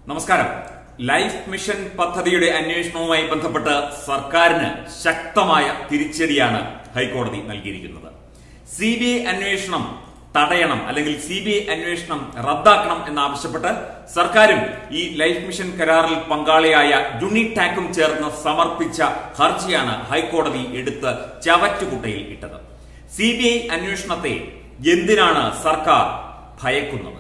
നമസ്കാരം life mission പദ്ധതിയുടെ അന്വേഷണവുമായി ബന്ധപ്പെട്ട് സർക്കാരിന് ശക്തമായ തിരിച്ചടിയാണ് ഹൈക്കോടതി നൽകിയിരിക്കുന്നത് സി ബി ഐ അന്വേഷണം തടയണം അല്ലെങ്കിൽ സി ബി ഐ അന്വേഷണം റദ്ദാക്കണം എന്നാവശ്യപ്പെട്ട് സർക്കാരും ഈ ലൈഫ് മിഷൻ കരാറിൽ പങ്കാളിയായ യുണിടാക്കും ചേർന്ന് സമർപ്പിച്ച ഹർജിയാണ് ഹൈക്കോടതി എടുത്ത് ചവറ്റുകുട്ടയിൽ ഇട്ടത് സി ബി ഐ അന്വേഷണത്തെ എന്തിനാണ് സർക്കാർ ഭയക്കുന്നത്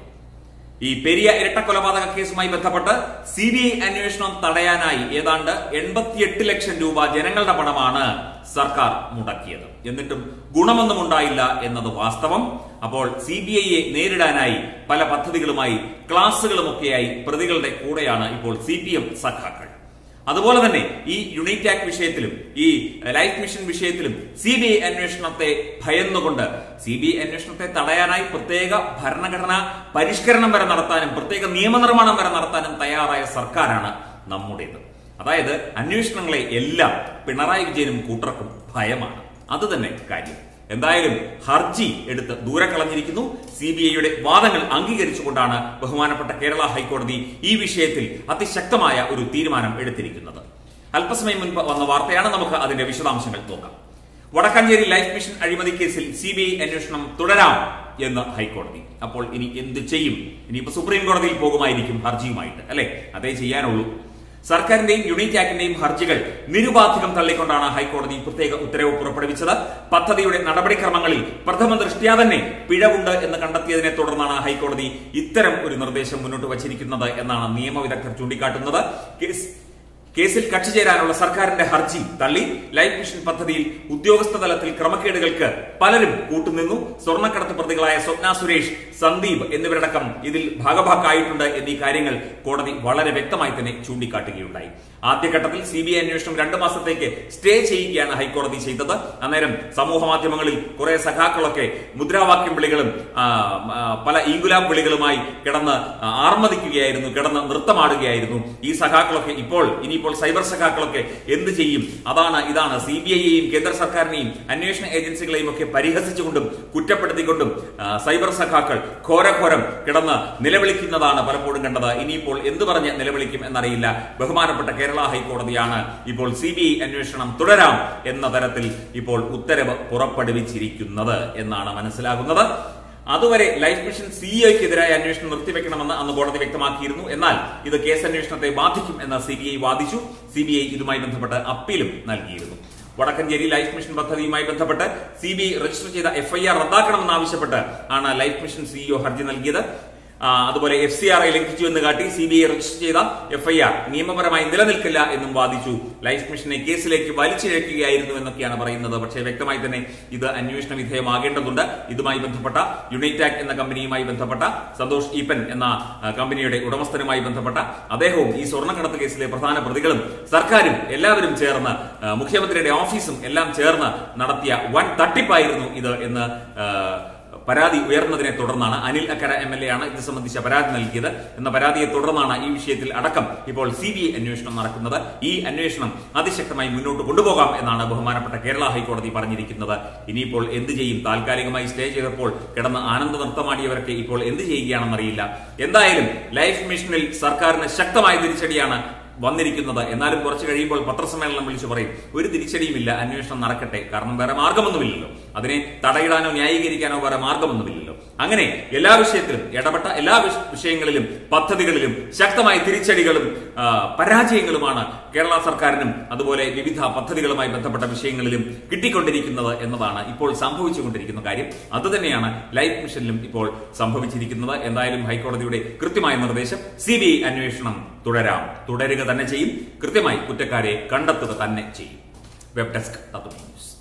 ഈ പെരിയ ഇരട്ടക്കൊലപാതക കേസുമായി ബന്ധപ്പെട്ട് സി ബി ഐ അന്വേഷണം തടയാനായി ഏതാണ്ട് എൺപത്തിയെട്ട് ലക്ഷം രൂപ ജനങ്ങളുടെ പണമാണ് സർക്കാർ മുടക്കിയത് എന്നിട്ടും ഗുണമൊന്നും ഉണ്ടായില്ല എന്നത് വാസ്തവം അപ്പോൾ സി ബി ഐയെ നേരിടാനായി പല പദ്ധതികളുമായി ക്ലാസുകളുമൊക്കെയായി പ്രതികളുടെ കൂടെയാണ് ഇപ്പോൾ സി പി എം സഖാക്കൾ അതുപോലെ തന്നെ ഈ യുണിറ്റാക് വിഷയത്തിലും ഈ ലൈഫ് മിഷൻ വിഷയത്തിലും സി ബി ഐ അന്വേഷണത്തെ ഭയന്നുകൊണ്ട് സി ബി ഐ അന്വേഷണത്തെ തടയാനായി പ്രത്യേക ഭരണഘടനാ പരിഷ്കരണം വരെ നടത്താനും പ്രത്യേക നിയമനിർമ്മാണം വരെ നടത്താനും തയ്യാറായ സർക്കാരാണ് നമ്മുടേത് അതായത് അന്വേഷണങ്ങളെ എല്ലാം പിണറായി വിജയനും കൂട്ടർക്കും ഭയമാണ് അത് തന്നെ കാര്യം എന്തായാലും ഹർജി എടുത്ത് ദൂരെ കളഞ്ഞിരിക്കുന്നു സി ബി ഐയുടെ വാദങ്ങൾ അംഗീകരിച്ചുകൊണ്ടാണ് ബഹുമാനപ്പെട്ട കേരള ഹൈക്കോടതി ഈ വിഷയത്തിൽ അതിശക്തമായ ഒരു തീരുമാനം എടുത്തിരിക്കുന്നത് അല്പസമയം മുൻപ് വന്ന വാർത്തയാണ് നമുക്ക് അതിന്റെ വിശദാംശങ്ങൾ നോക്കാം വടക്കാഞ്ചേരി ലൈഫ് മിഷൻ അഴിമതി കേസിൽ സി ബി ഐ അന്വേഷണം തുടരാം എന്ന് ഹൈക്കോടതി അപ്പോൾ ഇനി എന്ത് ചെയ്യും ഇനിയിപ്പോ സുപ്രീം കോടതിയിൽ പോകുമായിരിക്കും ഹർജിയുമായിട്ട് അല്ലെ അതേ ചെയ്യാനുള്ളൂ സർക്കാരിന്റെയും യുണിറ്റാക്കിന്റെയും ഹർജികൾ നിരുപാധികം തള്ളിക്കൊണ്ടാണ് ഹൈക്കോടതി പ്രത്യേക ഉത്തരവ് പുറപ്പെടുവിച്ചത് പദ്ധതിയുടെ നടപടിക്രമങ്ങളിൽ പ്രഥമ ദൃഷ്ട്യാ തന്നെ പിഴവുണ്ട് എന്ന് കണ്ടെത്തിയതിനെ തുടർന്നാണ് ഹൈക്കോടതി ഇത്തരം ഒരു നിർദ്ദേശം മുന്നോട്ട് വച്ചിരിക്കുന്നത് എന്നാണ് നിയമവിദഗ്ധർ ചൂണ്ടിക്കാട്ടുന്നത് കേസ് കേസിൽ കക്ഷി ചേരാനുള്ള സർക്കാരിന്റെ ഹർജി തള്ളി ലൈഫ് മിഷൻ പദ്ധതിയിൽ ഉദ്യോഗസ്ഥ തലത്തിൽ ക്രമക്കേടുകൾക്ക് പലരും കൂട്ടുനിന്നു സ്വർണ്ണക്കടത്ത് പ്രതികളായ സ്വപ്ന സുരേഷ് സന്ദീപ് എന്നിവരടക്കം ഇതിൽ ഭാഗഭാക്കായിട്ടുണ്ട് എന്നീ കാര്യങ്ങൾ കോടതി വളരെ വ്യക്തമായി തന്നെ ചൂണ്ടിക്കാട്ടുകയുണ്ടായി ആദ്യഘട്ടത്തിൽ സി ബി ഐ അന്വേഷണം രണ്ടു മാസത്തേക്ക് സ്റ്റേ ചെയ്യുകയാണ് ഹൈക്കോടതി ചെയ്തത് അന്നേരം സമൂഹ മാധ്യമങ്ങളിൽ കുറെ സഖാക്കളൊക്കെ മുദ്രാവാക്യം വിളികളും ആ, ആ, പല ഈങ്കുലാബ് വിളികളുമായി കിടന്ന് ആർമതിക്കുകയായിരുന്നു കിടന്ന് നൃത്തമാടുകയായിരുന്നു ഈ സഖാക്കളൊക്കെ ഇപ്പോൾ ഇനിയിപ്പോൾ സൈബർ സഖാക്കളൊക്കെ എന്ത് ചെയ്യും അതാണ് ഇതാണ് സി ബി ഐയെയും കേന്ദ്ര സർക്കാരിനെയും അന്വേഷണ ഏജൻസികളെയും ഒക്കെ പരിഹസിച്ചുകൊണ്ടും കുറ്റപ്പെടുത്തിക്കൊണ്ടും ആ, സൈബർ സഖാക്കൾ ഘോരഘോരം കിടന്ന് നിലവിളിക്കുന്നതാണ് പലപ്പോഴും കണ്ടത് ഇനിയിപ്പോൾ എന്ത് പറഞ്ഞ് നിലവിളിക്കും എന്നറിയില്ല ബഹുമാനപ്പെട്ട കേരള ഹൈക്കോടതിയാണ് ഇപ്പോൾ സി ബി ഐ അന്വേഷണം തുടരാം എന്ന തരത്തിൽ ഇപ്പോൾ ഉത്തരവ് പുറപ്പെടുവിച്ചിരിക്കുന്നത് എന്നാണ് മനസ്സിലാകുന്നത് അതുവരെ ലൈഫ് മിഷൻ സിഇഒക്കെതിരായ അന്വേഷണം നിർത്തിവെക്കണമെന്ന് അന്ന് കോടതി വ്യക്തമാക്കിയിരുന്നു എന്നാൽ ഇത് കേസ് അന്വേഷണത്തെ ബാധിക്കും എന്ന് സി ബി ഐ വാദിച്ചു സി ബി ഐ ഇതുമായി ബന്ധപ്പെട്ട് അപ്പീലും നൽകിയിരുന്നു വടക്കഞ്ചേരി ലൈഫ് മിഷൻ പദ്ധതിയുമായി ബന്ധപ്പെട്ട് സി ബി ഐ രജിസ്റ്റർ ചെയ്ത എഫ്ഐആർ റദ്ദാക്കണമെന്നാവശ്യപ്പെട്ട് ആണ് ലൈഫ് മിഷൻ സിഇഒ ഹർജി നൽകിയത് ആ, അതുപോലെ എഫ് സി ആർ ഐ ലംഘിച്ചു എന്ന് കാട്ടി സി ബി ഐ രജിസ്റ്റർ ചെയ്ത എഫ്ഐആർ നിയമപരമായി നിലനിൽക്കില്ല എന്നും വാദിച്ചു ലൈഫ് മിഷനെ കേസിലേക്ക് വലിച്ചിഴക്കുകയായിരുന്നു എന്നൊക്കെയാണ് പറയുന്നത് പക്ഷേ വ്യക്തമായി തന്നെ ഇത് അന്വേഷണ വിധേയമാകേണ്ടതുണ്ട് ഇതുമായി ബന്ധപ്പെട്ട യുണൈറ്റാക് എന്ന കമ്പനിയുമായി ബന്ധപ്പെട്ട സന്തോഷ് ഈപ്പൻ എന്ന ആ, കമ്പനിയുടെ ഉടമസ്ഥനുമായി ബന്ധപ്പെട്ട അദ്ദേഹവും ഈ സ്വർണ്ണക്കടത്ത് കേസിലെ പ്രധാന പ്രതികളും സർക്കാരും എല്ലാവരും ചേർന്ന് ആ, മുഖ്യമന്ത്രിയുടെ ഓഫീസും എല്ലാം ചേർന്ന് നടത്തിയ വൻ തട്ടിപ്പായിരുന്നു ഇത് എന്ന് ആ, പരാതി ഉയർന്നതിനെ തുടർന്നാണ് Anil Akkara M L A ആണ് ഇത് സംബന്ധിച്ച പരാതി നൽകിയത് എന്ന പരാതിയെ തുടർന്നാണ് ഈ വിഷയത്തിൽ അടക്കം ഇപ്പോൾ സി ബി ഐ അന്വേഷണം നടക്കുന്നത് ഈ അന്വേഷണം അതിശക്തമായി മുന്നോട്ട് കൊണ്ടുപോകാം എന്നാണ് ബഹുമാനപ്പെട്ട കേരള ഹൈക്കോടതി പറഞ്ഞിരിക്കുന്നത് ഇനിയിപ്പോൾ എന്ത് ചെയ്യും താൽക്കാലികമായി സ്റ്റേ ചെയ്തപ്പോൾ കിടന്ന് ആനന്ദ നൃത്തമാടിയവരൊക്കെ ഇപ്പോൾ എന്ത് ചെയ്യുകയാണെന്നറിയില്ല എന്തായാലും ലൈഫ് മിഷനിൽ സർക്കാരിന് ശക്തമായ തിരിച്ചടിയാണ് വന്നിരിക്കുന്നത് എന്നാലും കുറച്ച് കഴിയുമ്പോൾ പത്രസമ്മേളനം വിളിച്ചു പറയും ഒരു തിരിച്ചടിയുമില്ല അന്വേഷണം നടക്കട്ടെ കാരണം വേറെ മാർഗമൊന്നുമില്ലല്ലോ അതിനെ തടയിടാനോ ന്യായീകരിക്കാനോ വേറെ മാർഗമൊന്നുമില്ലല്ലോ അങ്ങനെ എല്ലാ വിഷയത്തിലും ഇടപെട്ട എല്ലാ വിഷ- വിഷയങ്ങളിലും പദ്ധതികളിലും ശക്തമായ തിരിച്ചടികളും ആ, പരാജയങ്ങളുമാണ് കേരള സർക്കാരിനും അതുപോലെ വിവിധ പദ്ധതികളുമായി ബന്ധപ്പെട്ട വിഷയങ്ങളിലും കിട്ടിക്കൊണ്ടിരിക്കുന്നത് എന്നതാണ് ഇപ്പോൾ സംഭവിച്ചുകൊണ്ടിരിക്കുന്ന കാര്യം അതുതന്നെയാണ് ലൈഫ് മിഷനിലും ഇപ്പോൾ സംഭവിച്ചിരിക്കുന്നത് എന്തായാലും ഹൈക്കോടതിയുടെ കൃത്യമായ നിർദ്ദേശം സി ബി ഐ അന്വേഷണം തുടരാം തുടരുക തന്നെ ചെയ്യും കൃത്യമായി കുറ്റക്കാരെ കണ്ടെത്തുക തന്നെ ചെയ്യും വെബ് ഡെസ്ക് തത്വ ന്യൂസ്